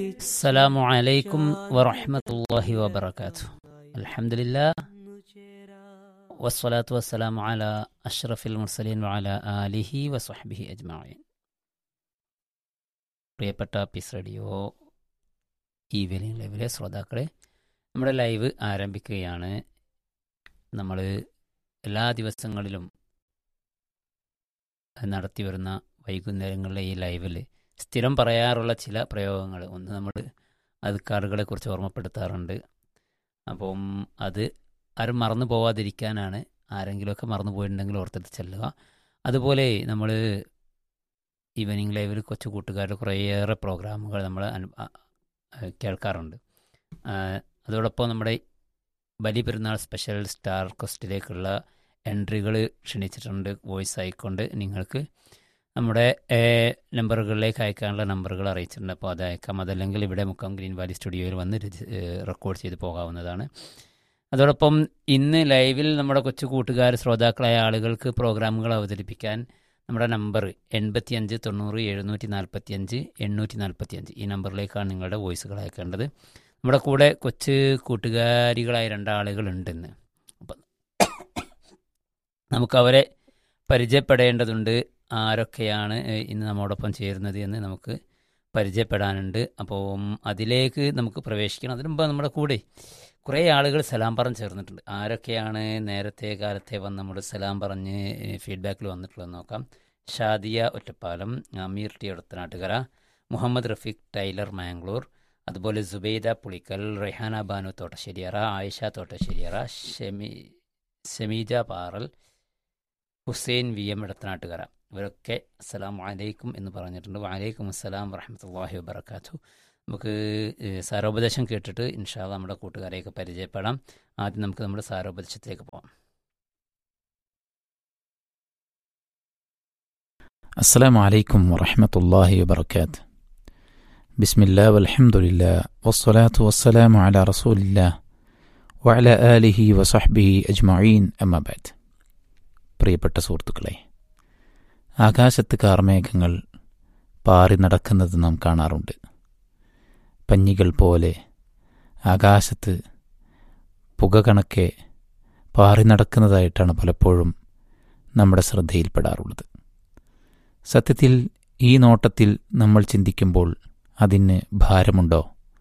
السلام عليكم ورحمة الله وبركاته الحمد لله والصلاة والسلام على أشرف المرسلين وعلى آله وصحبه أجمعين പ്രിയപ്പെട്ട piece radio evening ലൈവിലെ ശ്രോതാക്കളെ നമ്മുടെ ലൈവ് ആരംഭിക്കുകയാണ് നമ്മൾ എല്ലാ ദിവസങ്ങളിലും നടത്തി വരുന്ന വൈകുന്നേരങ്ങളിലെ ഈ ലൈവിൽ സ്ഥിരം പറയാറുള്ള ചില പ്രയോഗങ്ങൾ ഒന്ന് നമ്മൾ അധികാറുകളെ കുറിച്ച് ഓർമ്മപ്പെടുത്താറുണ്ട് അപ്പം അത് ആരും മറന്നു പോവാതിരിക്കാനാണ് ആരെങ്കിലുമൊക്കെ മറന്നു പോയിട്ടുണ്ടെങ്കിൽ ഓർത്തെടുത്ത് ചെല്ലുക അതുപോലെ നമ്മൾ ഈവനിങ് ലൈവിൽ കൊച്ചു കൂട്ടുകാരുടെ കുറേയേറെ പ്രോഗ്രാമുകൾ നമ്മൾ അനു- ആ- ആ, കേൾക്കാറുണ്ട് ആ, അതോടൊപ്പം നമ്മുടെ ബലി പെരുന്നാൾ സ്പെഷ്യൽ സ്റ്റാർ ക്വസ്റ്റിലേക്കുള്ള എൻട്രികൾ ക്ഷണിച്ചിട്ടുണ്ട് വോയിസ് ആയിക്കൊണ്ട് നിങ്ങൾക്ക് നമ്മുടെ ഏഹ്, നമ്പറുകളിലേക്ക് അയക്കാനുള്ള നമ്പറുകൾ അറിയിച്ചിട്ടുണ്ട് അപ്പോൾ അത് അയക്കാം അതല്ലെങ്കിൽ ഇവിടെ മുക്കം ഗ്രീൻ വാലി സ്റ്റുഡിയോയിൽ വന്ന് രജി- ഏഹ്, റെക്കോർഡ് ചെയ്ത് പോകാവുന്നതാണ് അതോടൊപ്പം ഇന്ന് ലൈവിൽ നമ്മുടെ കൊച്ചു കൂട്ടുകാർ ശ്രോതാക്കളായ ആളുകൾക്ക് പ്രോഗ്രാമുകൾ അവതരിപ്പിക്കാൻ നമ്മുടെ നമ്പർ എൺപത്തിയഞ്ച് തൊണ്ണൂറ് എഴുന്നൂറ്റി നാൽപ്പത്തിയഞ്ച് എണ്ണൂറ്റി നാൽപ്പത്തിയഞ്ച് ഈ നമ്പറിലേക്കാണ് നിങ്ങളുടെ വോയിസുകൾ അയക്കേണ്ടത് നമ്മുടെ കൂടെ കൊച്ചു കൂട്ടുകാരികളായ രണ്ടാളുകളുണ്ടെന്ന് അപ്പം നമുക്കവരെ പരിചയപ്പെടേണ്ടതുണ്ട് ആരൊക്കെയാണ് ഏഹ്, ഇന്ന് നമ്മോടൊപ്പം ചേരുന്നത് എന്ന് നമുക്ക് പരിചയപ്പെടാനുണ്ട് അപ്പം അതിലേക്ക് നമുക്ക് പ്രവേശിക്കണം അതിനു മുമ്പ് നമ്മുടെ കൂടെ കുറേ ആളുകൾ സലാം പറഞ്ഞ് ചേർന്നിട്ടുണ്ട് ആരൊക്കെയാണ് നേരത്തെ കാലത്തെ വന്ന് നമ്മൾ സലാം പറഞ്ഞ് ഫീഡ്ബാക്കിൽ വന്നിട്ടുള്ളത് നോക്കാം ഷാദിയ ഒറ്റപ്പാലം അമീർ ടി ഒടത്തനാട്ടുകര മുഹമ്മദ് റഫീഖ് ടൈലർ മാംഗ്ലൂർ അതുപോലെ സുബൈദ പുളിക്കൽ റെഹാന ബാനു തോട്ടശ്ശേരിയറ ആയിഷ തോട്ടശ്ശേരിയറ ഷെമി ഷമീജ പാറൽ ഹുസൈൻ വി എം ഇടത്തനാട്ടുകര ഇവരൊക്കെ അസ്സലാം വലൈക്കും എന്ന് പറഞ്ഞിട്ടുണ്ട് വലൈക്കും അസ്സലാം വറഹമത്തല്ലാഹി വബർക്കാത്തു നമുക്ക് ഏഹ്, സാരോപദേശം കേട്ടിട്ട് ഇൻഷാല്ല നമ്മുടെ കൂട്ടുകാരെയൊക്കെ പരിചയപ്പെടാം ആദ്യം നമുക്ക് നമ്മുടെ സാരോപദേശത്തിലേക്ക് പോകാം السلام عليكم ورحمة الله وبركاته بسم الله والحمد لله والصلاة والسلام على رسول الله وعلى آله وصحبه أجمعين أما بعد പ്രിയപ്പെട്ട സുഹൃത്തുക്കളെ ആകാശത്ത് കാർമേഘങ്ങൾ പാറി നടക്കുന്നത് നാം കാണാറുണ്ട് പഞ്ഞികൾ പോലെ ആകാശത്ത് പുക കണക്കെ പാറി നടക്കുന്നതായിട്ടാണ് പലപ്പോഴും നമ്മുടെ ശ്രദ്ധയിൽപ്പെടാറുള്ളത് സത്യത്തിൽ ഈ നോട്ടത്തിൽ നമ്മൾ ചിന്തിക്കുമ്പോൾ അതിന് ഭാരമുണ്ടോ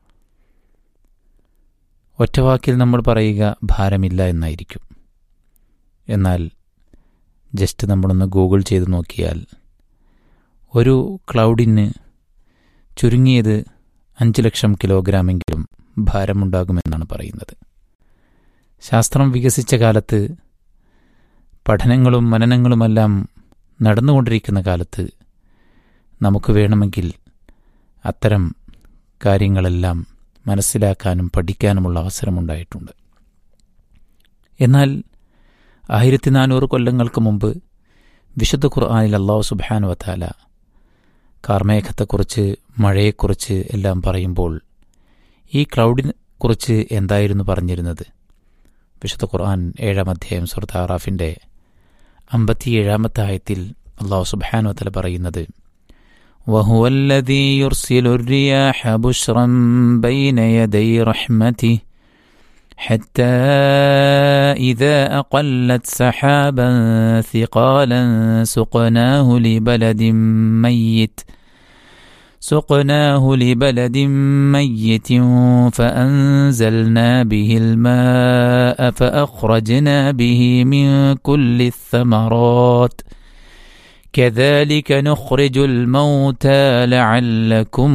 ഒറ്റവാക്കിൽ നമ്മൾ പറയുക ഭാരമില്ല എന്നായിരിക്കും എന്നാൽ ജസ്റ്റ് നമ്മളൊന്ന് ഗൂഗിൾ ചെയ്ത് നോക്കിയാൽ ഒരു ക്ലൗഡിന് ചുരുങ്ങിയത് അഞ്ച് ലക്ഷം കിലോഗ്രാമെങ്കിലും ഭാരമുണ്ടാകുമെന്നാണ് പറയുന്നത് ശാസ്ത്രം വികസിച്ച കാലത്ത് പഠനങ്ങളും മനനങ്ങളുമെല്ലാം നടന്നുകൊണ്ടിരിക്കുന്ന കാലത്ത് നമുക്ക് വേണമെങ്കിൽ അത്തരം കാര്യങ്ങളെല്ലാം മനസ്സിലാക്കാനും പഠിക്കാനുമുള്ള അവസരമുണ്ടായിട്ടുണ്ട് എന്നാൽ ആയിരത്തി നാനൂറ് കൊല്ലങ്ങൾക്ക് മുമ്പ് വിശുദ്ധ ഖുർആാനിൽ അള്ളാഹു സുബാനു വത്താല കാർമേഘത്തെക്കുറിച്ച് മഴയെക്കുറിച്ച് എല്ലാം പറയുമ്പോൾ ഈ ക്ലൗഡിനെ കുറിച്ച് എന്തായിരുന്നു പറഞ്ഞിരുന്നത് വിശുദ്ധ ഖുർആൻ ഏഴാം അധ്യായം സുഹൃത്ത് ആറാഫിൻ്റെ അമ്പത്തിയേഴാമത്തെ ആയത്തിൽ അള്ളാഹു സുബാനു വത്തല പറയുന്നത് وهو الذي يرسل الرياح بشرا بين يدي رحمته حتى إذا أقلت سحابا ثقالا سقناه لبلد ميت سقناه لبلد ميت فأنزلنا به الماء فأخرجنا به من كل الثمرات كذلك نخرج الموتى لعلكم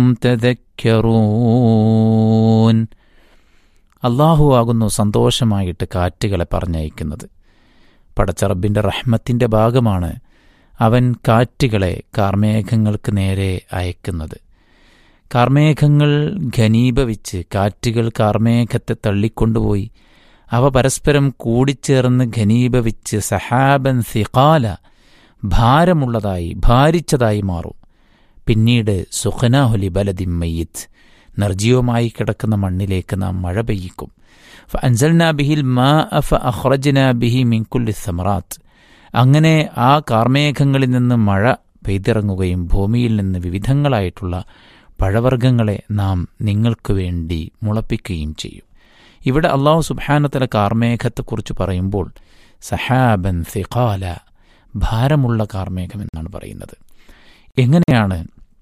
تذكرون അള്ളാഹു ആകുന്നു സന്തോഷമായിട്ട് കാറ്റുകളെ പറഞ്ഞയക്കുന്നത് പടച്ചറബിൻ്റെ റഹ്മത്തിൻ്റെ ഭാഗമാണ് അവൻ കാറ്റുകളെ കാർമേഘങ്ങൾക്ക് നേരെ അയക്കുന്നത് കാർമേഘങ്ങൾ ഘനീഭവിച്ച് കാറ്റുകൾ കാർമേഘത്തെ തള്ളിക്കൊണ്ടുപോയി അവ പരസ്പരം കൂടിച്ചേർന്ന് ഘനീഭവിച്ച് സഹാബൻ സിഖാല ഭാരമുള്ളതായി ഭാരിച്ചതായി മാറും പിന്നീട് സുഖനാഹുലി ബലദിം മയ്യിത്ത് നിർജീവമായി കിടക്കുന്ന മണ്ണിലേക്ക് നാം മഴ പെയ്യിക്കും അൻസൽനാ ബിഹിൽ മാ അഫ അഹ്റജ്ന ബിഹി മിൻകുല്ലി സമറാത്ത് അങ്ങനെ ആ കാർമേഘങ്ങളിൽ നിന്ന് മഴ പെയ്തിറങ്ങുകയും ഭൂമിയിൽ നിന്ന് വിവിധങ്ങളായിട്ടുള്ള പഴവർഗ്ഗങ്ങളെ നാം നിങ്ങൾക്ക് വേണ്ടി മുളപ്പിക്കുകയും ചെയ്യും ഇവിടെ അള്ളാഹു സുബാനത്തല കാർമേഘത്തെക്കുറിച്ച് പറയുമ്പോൾ സഹാബൻ സിഖാല ഭാരമുള്ള കാർമേഘം എന്നാണ് പറയുന്നത് എങ്ങനെയാണ്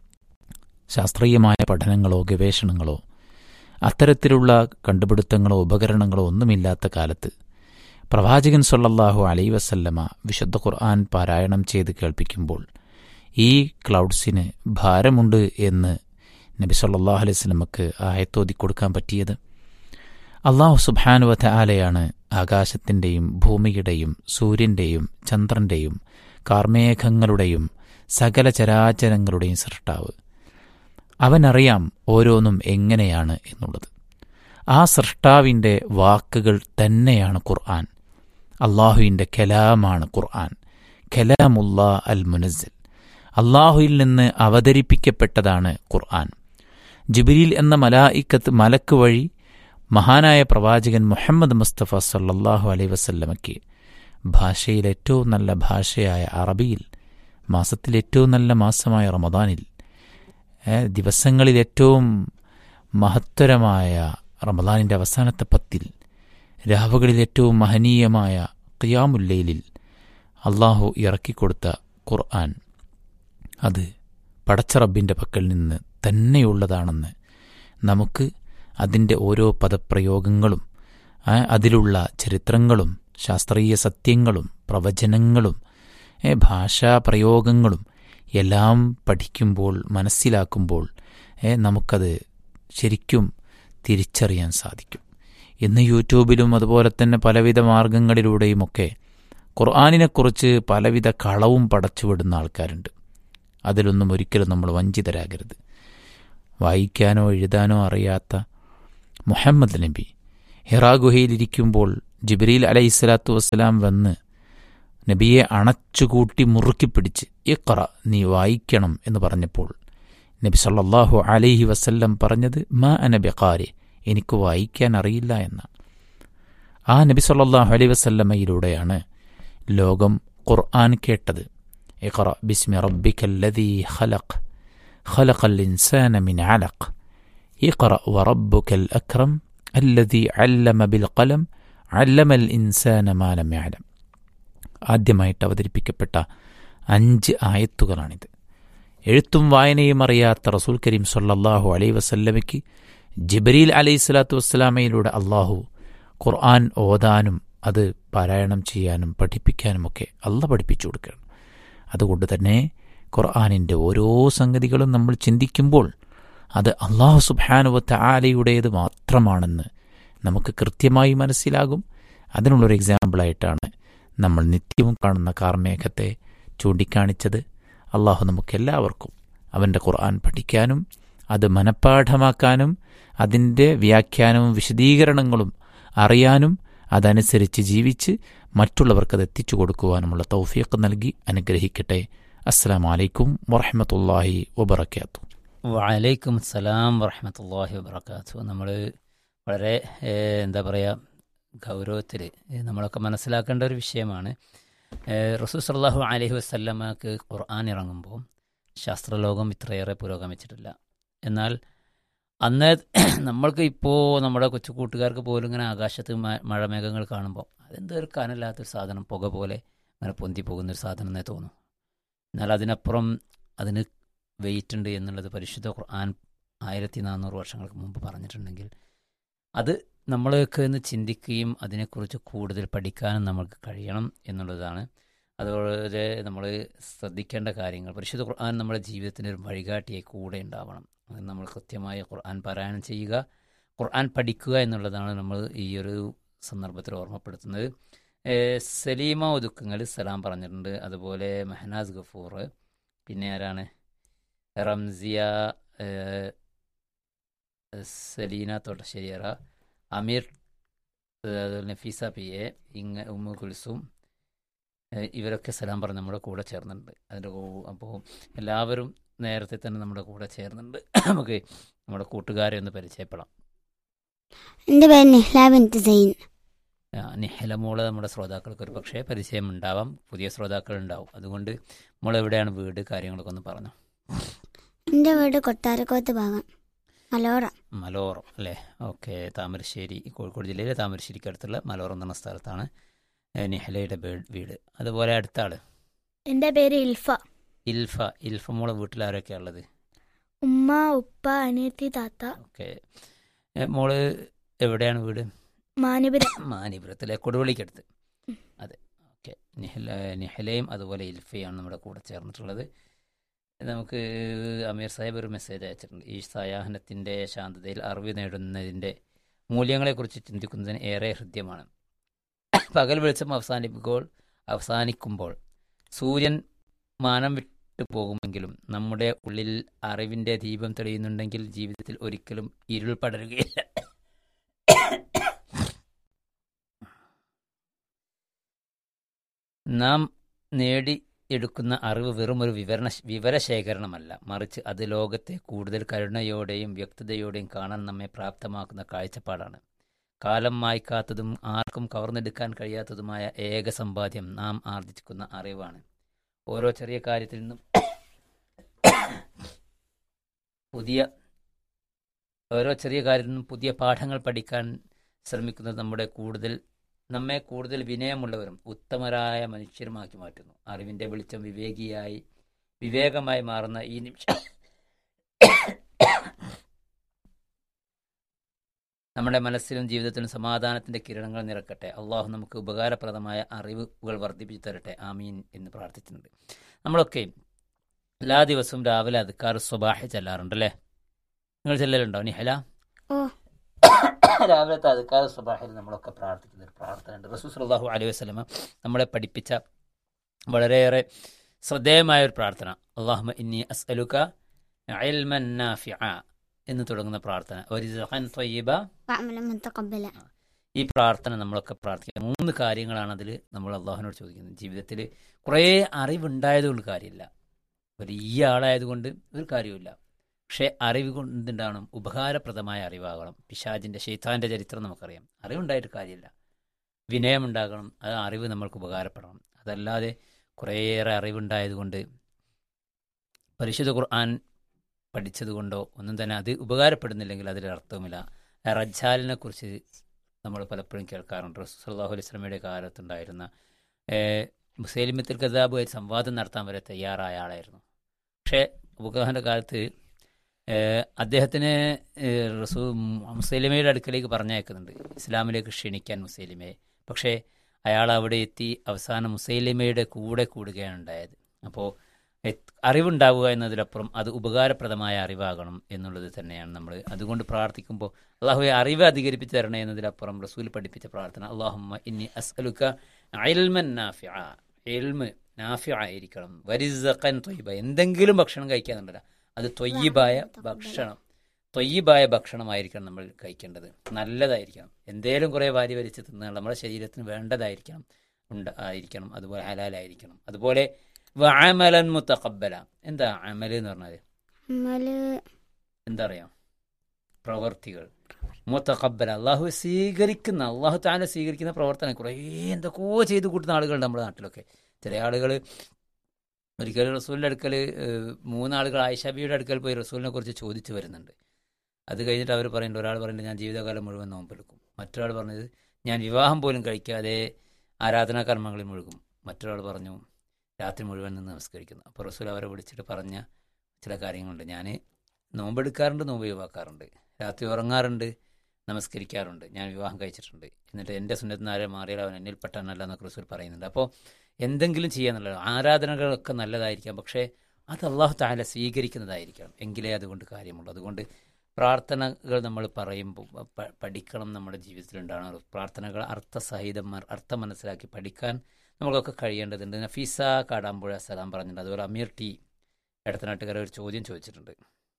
ശാസ്ത്രീയമായ പഠനങ്ങളോ ഗവേഷണങ്ങളോ അത്തരത്തിലുള്ള കണ്ടുപിടുത്തങ്ങളോ ഉപകരണങ്ങളോ ഒന്നുമില്ലാത്ത കാലത്ത് പ്രവാചകൻ സൊല്ലാഹു അലൈ വസല്ലമ വിശുദ്ധ ഖുർആൻ പാരായണം ചെയ്ത് കേൾപ്പിക്കുമ്പോൾ ഈ ക്ലൗഡ്സിന് ഭാരമുണ്ട് എന്ന് നബി സല്ലാഹു അലൈഹി സ്വലമക്ക് ആയത്തോതി കൊടുക്കാൻ പറ്റിയത് അള്ളാഹു സുബാനുവഥ ആലയാണ് ആകാശത്തിൻ്റെയും ഭൂമിയുടെയും സൂര്യൻ്റെയും ചന്ദ്രൻ്റെയും കാർമേഘങ്ങളുടെയും സകല ചരാചരങ്ങളുടെയും സൃഷ്ടാവ് അവനറിയാം ഓരോന്നും എങ്ങനെയാണ് എന്നുള്ളത് ആ സൃഷ്ടാവിൻ്റെ വാക്കുകൾ തന്നെയാണ് ഖുർആൻ അള്ളാഹുവിൻ്റെ കലാമാണ് ഖുർആൻ കലാമുല്ല അൽ മുനസിൽ അള്ളാഹുയിൽ നിന്ന് അവതരിപ്പിക്കപ്പെട്ടതാണ് ഖുർആൻ ജിബിരിൽ എന്ന മലായിക്കത്ത് മലക്ക് വഴി മഹാനായ പ്രവാചകൻ മുഹമ്മദ് മുസ്തഫ സല്ലാഹു അലൈ വസല്ലമയ്ക്ക് ഭാഷയിൽ ഏറ്റവും നല്ല ഭാഷയായ അറബിയിൽ മാസത്തിൽ ഏറ്റവും നല്ല മാസമായ റമദാനിൽ ദിവസങ്ങളിൽ ഏറ്റവും മഹത്തരമായ റമദാനിൻ്റെ അവസാനത്തെ പത്തിൽ രാവുകളിൽ ഏറ്റവും മഹനീയമായ ഖിയാമുല്ലയിലിൽ അള്ളാഹു ഇറക്കിക്കൊടുത്ത ഖുർആൻ അത് പടച്ചറബിൻ്റെ പക്കൽ നിന്ന് തന്നെയുള്ളതാണെന്ന് നമുക്ക് അതിൻ്റെ ഓരോ പദപ്രയോഗങ്ങളും അതിലുള്ള ചരിത്രങ്ങളും ശാസ്ത്രീയ സത്യങ്ങളും പ്രവചനങ്ങളും ഭാഷാ പ്രയോഗങ്ങളും എല്ലാം പഠിക്കുമ്പോൾ മനസ്സിലാക്കുമ്പോൾ നമുക്കത് ശരിക്കും തിരിച്ചറിയാൻ സാധിക്കും ഇന്ന് യൂട്യൂബിലും അതുപോലെ തന്നെ പലവിധ മാർഗങ്ങളിലൂടെയുമൊക്കെ ഖുർആാനിനെക്കുറിച്ച് പലവിധ കളവും പടച്ചുവിടുന്ന ആൾക്കാരുണ്ട് അതിലൊന്നും ഒരിക്കലും നമ്മൾ വഞ്ചിതരാകരുത് വായിക്കാനോ എഴുതാനോ അറിയാത്ത മുഹമ്മദ് നബി ഹിറാ ഗുഹയിലിരിക്കുമ്പോൾ ജിബ്രീൽ അലൈഹി സ്വലാത്തു വസ്സലാം വന്ന് നബിയെ അണച്ചുകൂട്ടി മുറുക്കി പിടിച്ച് ഇഖറ നീ വായിക്കണം എന്ന് പറഞ്ഞപ്പോൾ നബി സല്ലാഹു അലൈഹി വസല്ലം പറഞ്ഞത് മാ അനബിഖാരെ എനിക്ക് വായിക്കാൻ അറിയില്ല എന്നാണ് ആ നബി സല്ലാഹു അലൈഹി വസല്ലമയിലൂടെയാണ് ലോകം ഖുർആൻ കേട്ടത് ഇഖറ ബിസ്മി റബ്ബിക്കല്ലദീ ഖലഖ് ഖലഖൽ ഇൻസാന മിൻ അലഖ് ഇഖറ വറബ്ബുക്കൽ അക്രം അല്ലദീ അല്ലമ ബിൽ ഖലം അല്ലമൽ ഇൻസാന മാലം യഅലം ആദ്യമായിട്ട് അവതരിപ്പിക്കപ്പെട്ട അഞ്ച് ആയത്തുകളാണിത് എഴുത്തും വായനയും അറിയാത്ത റസൂൽ കരീം സല്ലാഹു അലൈ വസല്ലമയ്ക്ക് ജിബരീൽ അലൈഹി സ്വലാത്തു വസ്സലാമയിലൂടെ അള്ളാഹു ഖുർആൻ ഓതാനും അത് പാരായണം ചെയ്യാനും പഠിപ്പിക്കാനുമൊക്കെ അല്ല പഠിപ്പിച്ചു കൊടുക്കുകയാണ് അതുകൊണ്ട് തന്നെ ഖുർആാനിൻ്റെ ഓരോ സംഗതികളും നമ്മൾ ചിന്തിക്കുമ്പോൾ അത് അള്ളാഹു സുബാനുവത്ത ആലയുടേത് മാത്രമാണെന്ന് നമുക്ക് കൃത്യമായി മനസ്സിലാകും അതിനുള്ളൊരു എക്സാമ്പിളായിട്ടാണ് നമ്മൾ നിത്യവും കാണുന്ന കാർമേഘത്തെ ചൂണ്ടിക്കാണിച്ചത് അള്ളാഹു നമുക്കെല്ലാവർക്കും അവൻ്റെ ഖുർആൻ പഠിക്കാനും അത് മനഃപ്പാഠമാക്കാനും അതിൻ്റെ വ്യാഖ്യാനവും വിശദീകരണങ്ങളും അറിയാനും അതനുസരിച്ച് ജീവിച്ച് മറ്റുള്ളവർക്കത് എത്തിച്ചു കൊടുക്കുവാനുമുള്ള തൗഫീഖ് നൽകി അനുഗ്രഹിക്കട്ടെ അസ്സാം വലൈക്കും വറഹമത്തല്ലാഹി വബർക്കാത്തു വലൈക്കും അസ്സലാം വറഹമത്തല്ലാഹി വബർക്കാത്തു നമ്മൾ വളരെ എന്താ പറയുക ഗൗരവത്തിൽ നമ്മളൊക്കെ മനസ്സിലാക്കേണ്ട ഒരു വിഷയമാണ് റസൂൽ സല്ലാഹു അലഹി വസ്ല്ലമക്ക് ഖുർആൻ ഇറങ്ങുമ്പോൾ ശാസ്ത്രലോകം ഇത്രയേറെ പുരോഗമിച്ചിട്ടില്ല എന്നാൽ അന്ന് നമ്മൾക്ക് ഇപ്പോൾ നമ്മുടെ കൊച്ചു കൂട്ടുകാർക്ക് പോലും ഇങ്ങനെ ആകാശത്ത് മഴമേഘങ്ങൾ കാണുമ്പോൾ അതെന്തോ ഒരു കനല്ലാത്തൊരു സാധനം പുക പോലെ അങ്ങനെ പൊന്തി പോകുന്നൊരു സാധനം എന്നേ തോന്നും എന്നാൽ അതിനപ്പുറം അതിന് വെയിറ്റ് ഉണ്ട് എന്നുള്ളത് പരിശുദ്ധ ഖുർആൻ ആയിരത്തി നാനൂറ് വർഷങ്ങൾക്ക് മുമ്പ് പറഞ്ഞിട്ടുണ്ടെങ്കിൽ അത് നമ്മൾക്ക് ഒന്ന് ചിന്തിക്കുകയും അതിനെക്കുറിച്ച് കൂടുതൽ പഠിക്കാനും നമ്മൾക്ക് കഴിയണം എന്നുള്ളതാണ് അതുപോലെ നമ്മൾ ശ്രദ്ധിക്കേണ്ട കാര്യങ്ങൾ പരിശുദ്ധ ഖുർആൻ നമ്മുടെ ജീവിതത്തിൻ്റെ ഒരു വഴികാട്ടിയായി കൂടെ ഉണ്ടാവണം അത് നമ്മൾ കൃത്യമായ ഖുർആൻ പാരായണം ചെയ്യുക ഖുർആൻ പഠിക്കുക എന്നുള്ളതാണ് നമ്മൾ ഈ ഒരു സന്ദർഭത്തിൽ ഓർമ്മപ്പെടുത്തുന്നത് സലീമ ഒതുക്കങ്ങൾ സലാം പറഞ്ഞിട്ടുണ്ട് അതുപോലെ മെഹനാസ് ഗഫൂർ പിന്നെ ആരാണ് റംസിയ സലീന തോട്ടശ്ശേരിയറ അമീർ നഫീസ പി എ ഇങ്ങ ഉമ്മു കുൽസും ഇവരൊക്കെ സലാം പറഞ്ഞ് നമ്മുടെ കൂടെ ചേർന്നിട്ടുണ്ട് അതിൻ്റെ അപ്പോൾ എല്ലാവരും നേരത്തെ തന്നെ നമ്മുടെ കൂടെ ചേർന്നുണ്ട് നമുക്ക് നമ്മുടെ കൂട്ടുകാരെ ഒന്ന് പരിചയപ്പെടാം എൻ്റെ പേര് നിഹ്ല ബിൻത്ത് സൈൻ നിഹല മോള് നമ്മുടെ ശ്രോതാക്കൾക്ക് ഒരു പക്ഷേ പരിചയം ഉണ്ടാവാം പുതിയ ശ്രോതാക്കൾ ഉണ്ടാവും അതുകൊണ്ട് മോൾ എവിടെയാണ് വീട് കാര്യങ്ങളൊക്കെ ഒന്ന് പറഞ്ഞു എൻ്റെ വീട് കൊട്ടാരക്കോത്ത് ഭാഗം മലോറ മലോറം അല്ലേ ഓക്കെ താമരശ്ശേരി കോഴിക്കോട് ജില്ലയിലെ താമരശ്ശേരിക്ക് അടുത്തുള്ള മലോറം എന്ന സ്ഥലത്താണ് ഏഹ്, നിഹലയുടെ ബേ- വീട് അതുപോലെ അടുത്ത ആള് എൻ്റെ പേര് ഇൽഫ ഇൽഫ ഇൽഫ മോളെ വീട്ടിൽ ആരൊക്കെയാ ഉള്ളത് ഉമ്മ ഉപ്പ അനിയത്തി താത്ത ഓക്കെ ഏഹ്, മോള് എവിടെയാണ് വീട് മാനപുരം മാനിപുരത്തിലെ കൊടുവള്ളിക്കടുത്ത് ഉം. അതെ ഓക്കെ നിഹല നിഹലയും അതുപോലെ ഇൽഫയാണ് നമ്മുടെ കൂടെ ചേർന്നിട്ടുള്ളത് നമുക്ക് അമീർ സാഹിബ് ഒരു മെസ്സേജ് അയച്ചിട്ടുണ്ട് ഈ സായാഹനത്തിൻ്റെ ശാന്തതയിൽ അറിവ് നേടുന്നതിൻ്റെ മൂല്യങ്ങളെക്കുറിച്ച് ചിന്തിക്കുന്നതിന് ഏറെ ഹൃദ്യമാണ് പകൽ വെളിച്ചം അവസാനിക്കുമ്പോൾ അവസാനിക്കുമ്പോൾ സൂര്യൻ മാനം വിട്ടു പോകുമെങ്കിലും നമ്മുടെ ഉള്ളിൽ അറിവിൻ്റെ ദീപം തെളിയുന്നുണ്ടെങ്കിൽ ജീവിതത്തിൽ ഒരിക്കലും ഇരുൾ പടരുകയില്ല നാം നേടിയെടുക്കുന്ന അറിവ് വെറും ഒരു വിവരണ വിവരശേഖരണമല്ല മറിച്ച് അത് ലോകത്തെ കൂടുതൽ കരുണയോടെയും വ്യക്തതയോടെയും കാണാൻ നമ്മെ പ്രാപ്തമാക്കുന്ന കാഴ്ചപ്പാടാണ് കാലം മായ്ക്കാത്തതും ആർക്കും കവർന്നെടുക്കാൻ കഴിയാത്തതുമായ ഏക സമ്പാദ്യം നാം ആർജിക്കുന്ന അറിവാണ് ഓരോ ചെറിയ കാര്യത്തിൽ നിന്നും പുതിയ ഓരോ ചെറിയ കാര്യത്തിൽ നിന്നും പുതിയ പാഠങ്ങൾ പഠിക്കാൻ ശ്രമിക്കുന്നത് നമ്മുടെ കൂടുതൽ നമ്മെ കൂടുതൽ വിനയമുള്ളവരും ഉത്തമരായ മനുഷ്യരുമാക്കി മാറ്റുന്നു അറിവിന്റെ വെളിച്ചം വിവേകിയായി വിവേകമായി മാറുന്ന ഈ നിമിഷം നമ്മുടെ മനസ്സിലും ജീവിതത്തിലും സമാധാനത്തിന്റെ കിരണങ്ങൾ നിറക്കട്ടെ അള്ളാഹു നമുക്ക് ഉപകാരപ്രദമായ അറിവുകൾ വർദ്ധിപ്പിച്ചു തരട്ടെ ആമീൻ എന്ന് പ്രാർത്ഥിച്ചിട്ടുണ്ട് നമ്മളൊക്കെ എല്ലാ ദിവസവും രാവിലെ അതുക്കാർ സ്വബാഹ ചെല്ലാറുണ്ട് അല്ലേ നിങ്ങൾ ചെല്ലലുണ്ടോ നിഹല ഓ രാവിലത്തെ അതുക്കാർ സ്വബാഹിൽ നമ്മളൊക്കെ പ്രാർത്ഥിക്കുന്ന ഒരു പ്രാർത്ഥനയുണ്ട് റസൂൽ സല്ലല്ലാഹു അലൈഹി വസല്ലമ നമ്മളെ പഠിപ്പിച്ച വളരെയേറെ ശ്രദ്ധേയമായ ഒരു പ്രാർത്ഥന അള്ളാഹുമ ഇന്നി അസ്അലുക ഇൽമൻ നാഫിഅ എന്ന് തുടങ്ങുന്ന പ്രാർത്ഥന വരിസഖൻ ത്വയ്യിബ വഅമലൻ മുത്തഖബ്ബല ഈ പ്രാർത്ഥന നമ്മളൊക്കെ പ്രാർത്ഥിക്കുക മൂന്ന് കാര്യങ്ങളാണ് അതിൽ നമ്മൾ അള്ളാഹുവിനോട് ചോദിക്കുന്നത് ജീവിതത്തിൽ കുറേ അറിവുണ്ടായതുകൊണ്ട് കാര്യമില്ല വലിയ ആളായതുകൊണ്ട് ഒരു കാര്യമില്ല പക്ഷേ അറിവ് കൊണ്ടുണ്ടാണ് ഉപകാരപ്രദമായ അറിവാകണം പിശാജിൻ്റെ ഷെയ്ത്താൻ്റെ ചരിത്രം നമുക്കറിയാം അറിവുണ്ടായിട്ട് കാര്യമില്ല വിനയമുണ്ടാകണം അത് അറിവ് നമ്മൾക്ക് ഉപകാരപ്പെടണം അതല്ലാതെ കുറേയേറെ അറിവുണ്ടായതുകൊണ്ട് പരിശുദ്ധ ഖുർആൻ പഠിച്ചതുകൊണ്ടോ ഒന്നും തന്നെ അത് ഉപകാരപ്പെടുന്നില്ലെങ്കിൽ അതിലൊരർത്ഥവുമില്ല റജ്ജാലിനെ കുറിച്ച് നമ്മൾ പലപ്പോഴും കേൾക്കാറുണ്ട് റസൂലുള്ളാഹി അലൈഹി വസല്ലമയുടെ കാലത്തുണ്ടായിരുന്ന ഏഹ്, മുസൈലിമത്തിൽ കദാബുമായി സംവാദം നടത്താൻ വരെ തയ്യാറായ ആളായിരുന്നു പക്ഷേ അബൂഖാന്റെ കാലത്ത് ഏഹ്, അദ്ദേഹത്തിന് ഏഹ്, റസൂ മുസൈലിമയുടെ അടുക്കലേക്ക് പറഞ്ഞയക്കുന്നുണ്ട് ഇസ്ലാമിലേക്ക് ക്ഷണിക്കാൻ മുസൈലിമയെ പക്ഷേ അയാൾ അവിടെ എത്തി അവസാനം മുസൈലിമയുടെ കൂടെ കൂടുകയാണ് ഉണ്ടായത് അപ്പോൾ അറിവുണ്ടാവുക എന്നതിലപ്പുറം അത് ഉപകാരപ്രദമായ അറിവാകണം എന്നുള്ളത് തന്നെയാണ് നമ്മൾ അതുകൊണ്ട് പ്രാർത്ഥിക്കുമ്പോൾ അള്ളാഹുവെ അറിവ് അധികരിപ്പിച്ച് തരണേ എന്നതിലപ്പുറം റസൂൽ പഠിപ്പിച്ച പ്രാർത്ഥന അള്ളാഹുമ്മ ഇന്നി അസ്അലുക ഇൽമൻ നാഫിഅ ഇൽമ് നാഫിഅ ആയിരിക്കണം വരിസഖൻ ത്വയ്യിബ എന്തെങ്കിലും ഭക്ഷണം കഴിക്കാന്നുണ്ടല്ലോ അത് ത്വയ്യിബായ ഭക്ഷണം ത്വയ്യിബായ ഭക്ഷണമായിരിക്കണം നമ്മൾ കഴിക്കേണ്ടത് നല്ലതായിരിക്കണം എന്തേലും കുറേ വാരി വലിച്ച് തിന്നാൽ നമ്മുടെ ശരീരത്തിന് വേണ്ടതായിരിക്കണം ഉണ്ട് ആയിരിക്കണം അതുപോലെ ഹലാലായിരിക്കണം അതുപോലെ വഅമലൻ മുത്തഖബ്ബല എന്താ അമൽ എന്ന് പറഞ്ഞാൽ അമല് എന്താ പറയാ പ്രവർത്തികൾ മുത്തഖബ്ബല അള്ളാഹു സ്വീകരിക്കുന്ന അള്ളാഹു താല സ്വീകരിക്കുന്ന പ്രവർത്തനം കുറേ എന്തൊക്കെയോ ചെയ്ത് കൂട്ടുന്ന ആളുകളുണ്ട് നമ്മുടെ നാട്ടിലൊക്കെ ചില ആളുകൾ ഒരിക്കൽ റസൂലിൻ്റെ അടുക്കൽ മൂന്നാളുകൾ ആയിഷാബിയുടെ അടുക്കൽ പോയി റസൂലിനെ കുറിച്ച് ചോദിച്ചു വരുന്നുണ്ട് അത് കഴിഞ്ഞിട്ട് അവർ പറയുന്നുണ്ട് ഒരാൾ പറയുന്നുണ്ട് ഞാൻ ജീവിതകാലം മുഴുവൻ നോമ്പെടുക്കും മറ്റൊരാൾ പറഞ്ഞത് ഞാൻ വിവാഹം പോലും കഴിക്കാതെ ആരാധനാ കർമ്മങ്ങളിൽ മുഴുകും മറ്റൊരാൾ പറഞ്ഞു രാത്രി മുഴുവൻ നിന്ന് നമസ്കരിക്കുന്നു അപ്പോൾ റസൂൽ അവരെ വിളിച്ചിട്ട് പറഞ്ഞ ചില കാര്യങ്ങളുണ്ട് ഞാൻ നോമ്പെടുക്കാറുണ്ട് നോമ്പ് ഒഴിവാക്കാറുണ്ട് രാത്രി ഉറങ്ങാറുണ്ട് നമസ്കരിക്കാറുണ്ട് ഞാൻ വിവാഹം കഴിച്ചിട്ടുണ്ട് എന്നിട്ട് എൻ്റെ സുന്നത്തിന് ആരെ മാറിയാൽ അവൻ എന്നിൽപ്പെട്ടാനല്ല എന്നൊക്കെ റസൂൽ പറയുന്നുണ്ട് അപ്പോൾ എന്തെങ്കിലും ചെയ്യാന്നുള്ളത് ആരാധനകളൊക്കെ നല്ലതായിരിക്കാം പക്ഷേ അത് അള്ളാഹു താല സ്വീകരിക്കുന്നതായിരിക്കണം എങ്കിലേ അതുകൊണ്ട് കാര്യമുള്ളൂ അതുകൊണ്ട് പ്രാർത്ഥനകൾ നമ്മൾ പറയുമ്പോൾ പ- പഠിക്കണം നമ്മുടെ ജീവിതത്തിൽ ഉണ്ടാകണം പ്രാർത്ഥനകൾ അർത്ഥസഹിതം മ- അർത്ഥം മനസ്സിലാക്കി പഠിക്കാൻ നമുക്കൊക്കെ കഴിയേണ്ടതുണ്ട് നഫീസ കാടാമ്പുഴ സലാം പറഞ്ഞിട്ടുണ്ട് അതുപോലെ അമീർ ടി ഇടത്തനാട്ടുകാരെ ഒരു ചോദ്യം ചോദിച്ചിട്ടുണ്ട്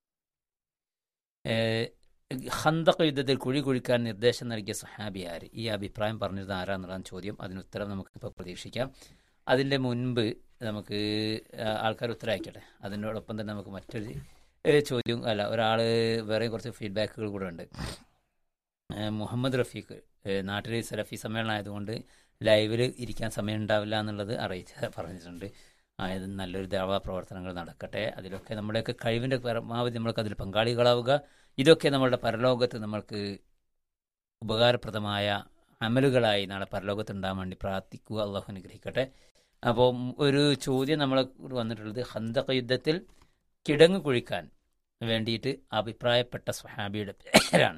ഏഹ്, ഹന്തക് യുദ്ധത്തിൽ കുഴി കുഴിക്കാൻ നിർദ്ദേശം നൽകിയ സഹാബി ആര് ഈ അഭിപ്രായം പറഞ്ഞിരുന്നത് ആരാന്നുള്ളതാണ് ചോദ്യം അതിന് ഉത്തരം നമുക്കിപ്പോൾ പ്രതീക്ഷിക്കാം അതിൻ്റെ മുൻപ് നമുക്ക് ആൾക്കാർ ഉത്തരം അയക്കട്ടെ അതിനോടൊപ്പം തന്നെ നമുക്ക് മറ്റൊരു ഏഹ്, ചോദ്യം അല്ല ഒരാൾ വേറെ കുറച്ച് ഫീഡ്ബാക്കുകൾ കൂടെ ഉണ്ട് ഏഹ്, മുഹമ്മദ് റഫീഖ് ഏഹ്, നാട്ടിൽ സലഫി സമ്മേളനം ആയതുകൊണ്ട് ലൈവിൽ ഇരിക്കാൻ സമയം ഉണ്ടാവില്ല എന്നുള്ളത് അറിയിച്ച് പറഞ്ഞിട്ടുണ്ട് ആയത് നല്ലൊരു ദേവാ പ്രവർത്തനങ്ങൾ നടക്കട്ടെ അതിലൊക്കെ നമ്മുടെയൊക്കെ കഴിവിൻ്റെ പരമാവധി നമ്മൾക്ക് അതിൽ പങ്കാളികളാവുക ഇതൊക്കെ നമ്മളുടെ പരലോകത്ത് നമ്മൾക്ക് ഉപകാരപ്രദമായ അമലുകളായി നാളെ പരലോകത്ത് ഉണ്ടാകാൻ വേണ്ടി പ്രാർത്ഥിക്കുക അള്ളാഹു അനുഗ്രഹിക്കട്ടെ അപ്പോൾ ഒരു ചോദ്യം നമ്മളെ വന്നിട്ടുള്ളത് ഹന്തക യുദ്ധത്തിൽ കിടങ്ങ് കുഴിക്കാൻ വേണ്ടിയിട്ട് അഭിപ്രായപ്പെട്ട സ്വഹാബിയുടെ പേരാണ്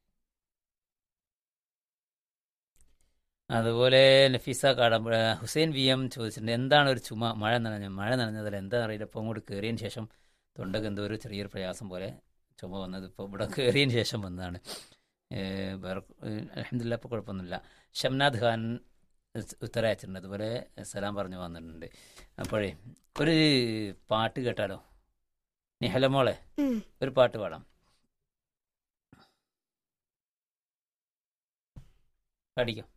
അതുപോലെ നഫീസ കാടമ്പുഴ ഹുസൈൻ വി എം ചോദിച്ചിട്ടുണ്ട് എന്താണ് ഒരു ചുമ മഴ നനഞ്ഞ മഴ നനഞ്ഞതല്ല എന്താ അറിയില്ല ഇപ്പോൾ അങ്ങോട്ട് കയറിയതിന് ശേഷം തൊണ്ടക്ക് എന്തോ ഒരു ചെറിയൊരു പ്രയാസം പോലെ ചുമ വന്നത് ഇപ്പോൾ ഇവിടെ കയറിയതിന് ശേഷം വന്നതാണ് ഏഹ് വേറെ അലഹമില്ല ഇപ്പോൾ കുഴപ്പമൊന്നുമില്ല ഷംനാഥ് ഖാൻ ഉത്തരം അയച്ചിട്ടുണ്ട് അതുപോലെ സലാം പറഞ്ഞു വന്നിട്ടുണ്ട് അപ്പോഴേ ഒരു പാട്ട് കേട്ടാലോ നിഹല മോളെ ഉം. ഒരു പാട്ട് പാടാം പഠിക്കാം